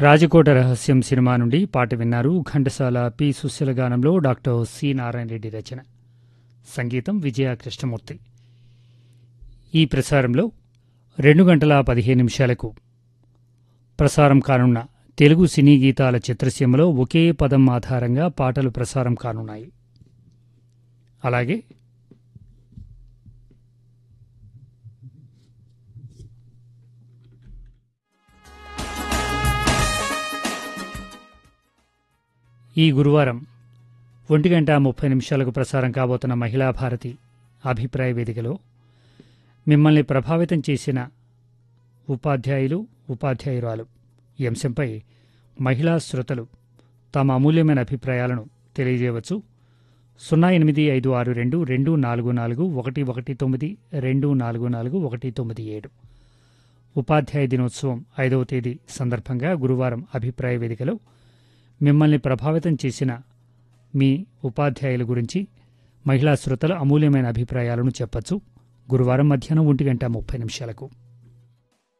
రాజకోట రహస్యం సినిమా నుండి పాట విన్నారు ఘంటసాల పి సుశీల గానంలో డాక్టర్ సి నారాయణ రెడ్డి రచన సంగీతం విజయ కృష్ణమూర్తి ఈ ప్రసారంలో రెండు గంటల పదిహేను నిమిషాలకు ప్రసారం కానున్న తెలుగు సినీ గీతాల చిత్రసీమలో ఒకే పదం ఆధారంగా పాటలు ప్రసారం కానున్నాయి అలాగే ఈ గురువారం ఒంటి గంట ముప్పై నిమిషాలకు ప్రసారం కాబోతున్న మహిళా భారతి అభిప్రాయ వేదికలో మిమ్మల్ని ప్రభావితం చేసిన ఉపాధ్యాయులు ఉపాధ్యాయురాలు ఈ అంశంపై మహిళా శ్రోతలు తమ అమూల్యమైన అభిప్రాయాలను తెలియజేయవచ్చు సున్నా ఎనిమిది ఐదు ఆరు రెండు రెండు నాలుగు నాలుగు ఒకటి ఒకటి తొమ్మిది రెండు నాలుగు నాలుగు ఒకటి తొమ్మిది ఏడు ఉపాధ్యాయ దినోత్సవం ఐదవ తేదీ సందర్భంగా గురువారం అభిప్రాయ వేదికలో మిమ్మల్ని ప్రభావితం చేసిన మీ ఉపాధ్యాయుల గురించి మహిళా శ్రోతల అమూల్యమైన అభిప్రాయాలను చెప్పచ్చు గురువారం మధ్యాహ్నం ఒంటి గంట ముప్పై నిమిషాలకు